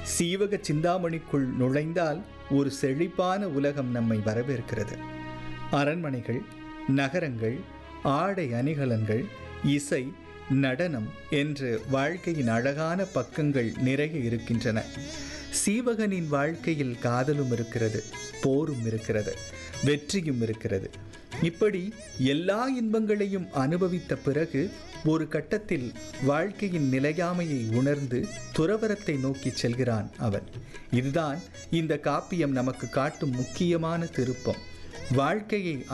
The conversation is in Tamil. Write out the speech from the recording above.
சீவக சிந்தாமணிக்குள் நுழைந்தால் ஒரு செழிப்பான உலகம் நம்மை வரவேற்கிறது அரண்மனைகள் நகரங்கள் ஆடை அணிகலன்கள் இசை நடனம் என்று வாழ்க்கையின் அழகான பக்கங்கள் நிறைய இருக்கின்றன சீவகனின் வாழ்க்கையில் காதலும் இருக்கிறது போரும் இருக்கிறது வெற்றியும் இருக்கிறது இப்படி எல்லா இன்பங்களையும் அனுபவித்த பிறகு ஒரு கட்டத்தில் வாழ்க்கையின் நிலையாமையை உணர்ந்து துறவரத்தை நோக்கி செல்கிறான் அவன் இதுதான் இந்த காப்பியம் நமக்கு காட்டும் முக்கியமான திருப்பம் வாழ்க்கையை